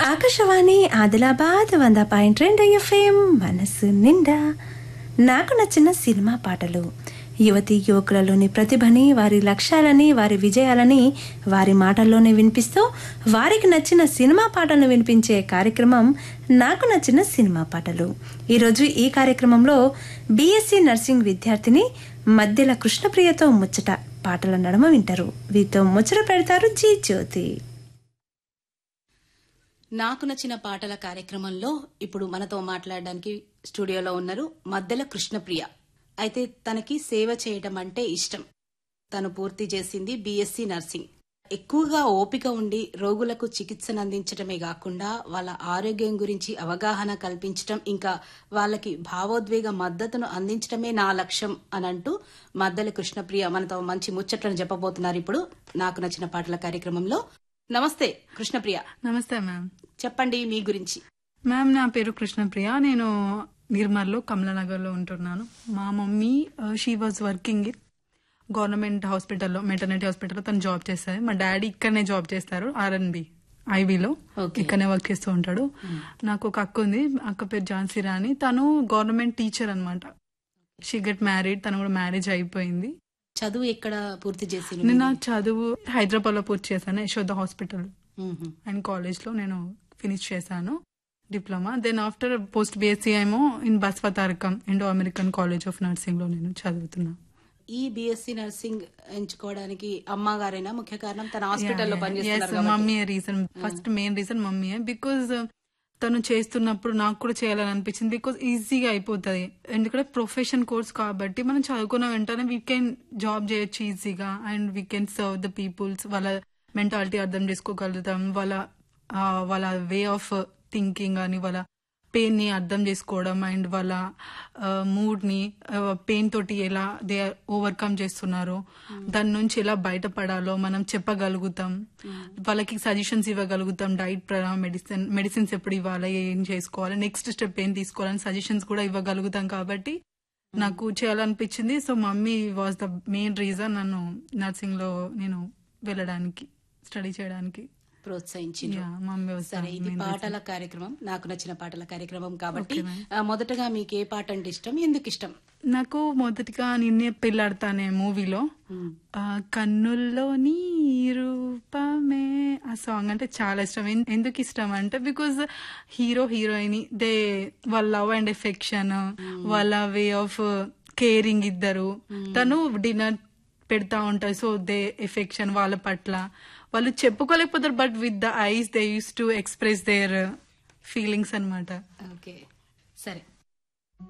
ఆకాశవాణి ఆదిలాబాద్ వంద పాయింట్ రెండు ఎఫ్ఎం మనసు నిండా నాకు నచ్చిన సినిమా పాటలు యువతి యువకులలోని ప్రతిభని వారి లక్ష్యాలని వారి విజయాలని వారి మాటల్లోనే వినిపిస్తూ వారికి నచ్చిన సినిమా పాటలను వినిపించే కార్యక్రమం నాకు నచ్చిన సినిమా పాటలు ఈరోజు ఈ కార్యక్రమంలో బీఎస్సీ నర్సింగ్ విద్యార్థిని మధ్యల కృష్ణప్రియతో ముచ్చట పాటల నడమ వింటారు వీరితో ముచ్చట పెడతారు జీ జ్యోతి నాకు నచ్చిన పాటల కార్యక్రమంలో ఇప్పుడు మనతో మాట్లాడడానికి స్టూడియోలో ఉన్నారు మద్దెల కృష్ణప్రియ అయితే తనకి సేవ చేయడం అంటే ఇష్టం తను పూర్తి చేసింది బీఎస్సీ నర్సింగ్ ఎక్కువగా ఓపిక ఉండి రోగులకు చికిత్సను అందించడమే కాకుండా వాళ్ళ ఆరోగ్యం గురించి అవగాహన కల్పించడం ఇంకా వాళ్ళకి భావోద్వేగ మద్దతును అందించడమే నా లక్ష్యం అని అంటూ మద్దెల కృష్ణప్రియ మనతో మంచి ముచ్చట్లను చెప్పబోతున్నారు ఇప్పుడు నాకు నచ్చిన పాటల కార్యక్రమంలో నమస్తే కృష్ణప్రియ నమస్తే మ్యామ్ చెప్పండి మీ గురించి మ్యామ్ నా పేరు కృష్ణప్రియ నేను నిర్మల్లో కమలానగర్లో ఉంటున్నాను మా mummy she was working in government హాస్పిటల్లో మెటర్నిటీ హాస్పిటల్లో తను జాబ్ చేస్తారు మా డాడీ ఇక్కడనే జాబ్ చేస్తారు ఆర్ఎన్బి ఐవీలో Okay. ఇక్కడనే వర్క్ చేస్తూ ఉంటాడు నాకు ఒక అక్క ఉంది అక్క పేరు ఝాన్సీ రాణి తను గవర్నమెంట్ టీచర్ అనమాట షీ గెట్ మ్యారీడ్ తను కూడా మ్యారేజ్ అయిపోయింది చదువు ఎక్కడ పూర్తి చేసి నేను నా చదువు హైదరాబాద్ లో పూర్తి చేశాను యశోద హాస్పిటల్ అండ్ కాలేజ్ లో నేను ఫినిష్ చేశాను diploma then after post BSc ఏమో in Basavatarakam Indo American college of nursing లో నేను చదువుతున్నా ఈ బిఎస్సి నర్సింగ్ ఎంచుకోవడానికి అమ్మగారైనా ముఖ్య కారణం తన హాస్పిటల్లో పనిచేస్తున్నారు కాబట్టి. Mummy reason first main reason మమ్మీయే బికాజ్ తను చేస్తున్నప్పుడు నాకు కూడా చేయాలని అనిపించింది బికాజ్ ఈజీగా అయిపోతుంది ఎందుకంటే ప్రొఫెషన్ కోర్స్ కాబట్టి మనం చదువుకున్న వెంటనే వీ కెన్ జాబ్ చేయొచ్చు ఈజీగా and we can serve the peoples వాళ్ళ మెంటాలిటీ అర్థం చేసుకోగలుగుతాం వాళ్ళ ఆ, వాళ్ళ వే ఆఫ్ థింకింగ్ అని వాళ్ళ పెయిన్ ని అర్థం చేసుకోవడం అండ్ వాళ్ళ మూడ్ ని పెయిన్ తోటి ఎలా దే ఓవర్కమ్ చేస్తున్నారు దాని నుంచి ఎలా బయటపడాలో మనం చెప్పగలుగుతాం వాళ్ళకి సజెషన్స్ ఇవ్వగలుగుతాం డైట్ ప్రకారం మెడిసిన్ మెడిసిన్స్ ఎప్పుడు ఇవ్వాలి ఏం చేసుకోవాలి నెక్స్ట్ స్టెప్ ఏం తీసుకోవాలని సజెషన్స్ కూడా ఇవ్వగలుగుతాం కాబట్టి నాకు చేయాలనిపించింది so mummy was the main reason నన్ను నర్సింగ్ లో నేను వెళ్ళడానికి స్టడీ చేయడానికి ప్రోత్సహించింది Yeah, మమ్మీ was the సరే ఇది main పాటల కార్యక్రమం నాకు నచ్చిన పాటల కార్యక్రమం కాబట్టి Okay, ma'am. ఆ, మొదటగా మీకు ఏ పాట అంటే ఇష్టం ఎందుకు ఇష్టం నాకు మొదటిగా నిన్నే పెళ్ళాడతానే మూవీలో ఆ కన్నుల్లో నీ రూపమే ఆ సాంగ్ అంటే చాలా ఇష్టం ఎన్- ఎందుకు ఇష్టం అంటే బికాజ్ హీరో హీరోయిన్ దే వాళ్ళ లవ్ అండ్ ఎఫెక్షన్ వాళ్ళ వే ఆఫ్ కేరింగ్ ఇద్దరు తను డిన్నర్ పెడతా ఉంటారు సో దే ఎఫెక్షన్ వాళ్ళ పట్ల వాళ్ళు చెప్పుకోలేకపోతారు but with the eyes they use to express their feelings అన్నమాట ఓకే సరే